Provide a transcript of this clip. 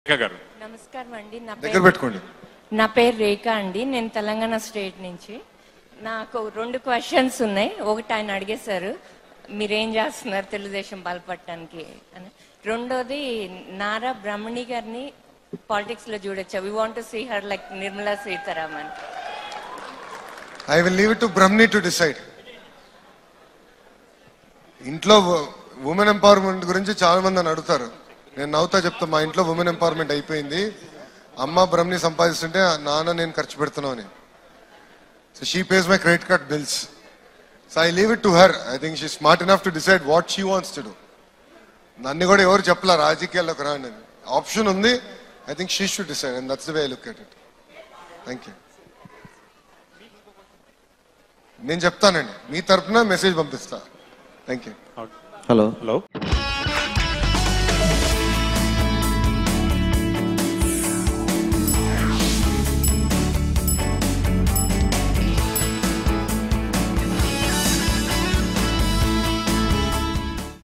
రేఖ గారు నమస్కారం అండి నా దగ్గర పేరు పెట్టుకోండి నా పేరు రేఖ అండి నేను తెలంగాణ స్టేట్ నుంచి నాకు రెండు క్వశ్చన్స్ ఉన్నాయి ఒకటి ఆయన అడిగేశారు మీరేం చేస్తున్నారు తెలుగుదేశం బలపడటానికి అని రెండోది నారా బ్రహ్మణి గారిని పాలిటిక్స్ లో చూడొచ్చా we want to see her like Nirmala Sitharaman I will leave it to Brahmani to decide ఇంట్లో ఉమెన్ ఎంపవర్మెంట్ గురించి చాలా మంది నన్ను అడుగుతారు నేను నవ్వుతా చెప్తా మా ఇంట్లో ఉమెన్ ఎంపవర్మెంట్ అయిపోయింది అమ్మ బ్రహ్మని సంపాదిస్తుంటే నాన్న నేను ఖర్చు పెడుతున్నావు అని so she pays my credit card bills so I leave it to her I think she smart enough to decide what she wants to do నన్ను కూడా ఎవరు చెప్పలా రాజకీయాల్లోకి రా అని ఆప్షన్ ఉంది I think she should decide and that's the way I look at it thank you నేను చెప్తానండి మీ తరపున మెసేజ్ పంపిస్తా థ్యాంక్ యూ హలో హలో